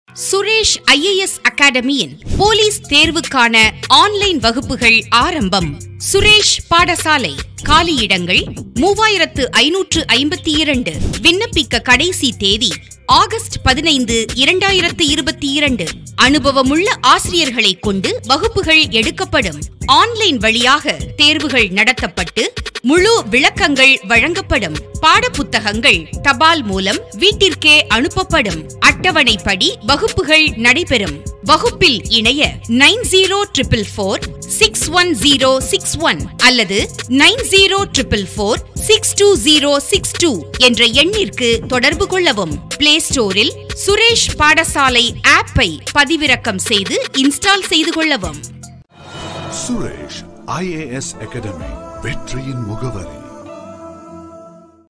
Suresh IAS அகாடமியின் police தேர்வுக்கான online வகுப்புகள் ஆரம்பம் சுரேஷ் பாடசாலை காலியிடங்கள் மூவாயிரத்து ஐநூற்று ஐம்பத்தி இரண்டு விண்ணப்பிக்க கடைசி தேதி ஆகஸ்ட் பதினைந்து இரண்டாயிரத்து இருபத்தி இரண்டு அனுபவமுள்ள ஆசிரியர்களை கொண்டு வகுப்புகள் எடுக்கப்படும் ஆன்லைன் வழியாக தேர்வுகள் நடத்தப்பட்டு முழு விளக்கங்கள் வழங்கப்படும் பாடப்புத்தகங்கள் தபால் மூலம் வீட்டிற்கே அனுப்பப்படும் அட்டவணைப்படி வகுப்புகள் நடைபெறும் வகுப்பில் இணைய nine zero triple four six one zero six one அல்லது nine zero triple four six two zero six two என்ற எண்ணிற்கு தொடர்பு கொள்ளவும் பிளே ஸ்டோரில் சுரேஷ் பாடசாலை ஆப்பை பதிவிறக்கம் செய்து இன்ஸ்டால் செய்து கொள்ளவும் சுரேஷ் ஐஏஎஸ் அகாடமி வெற்றியின் முகவரி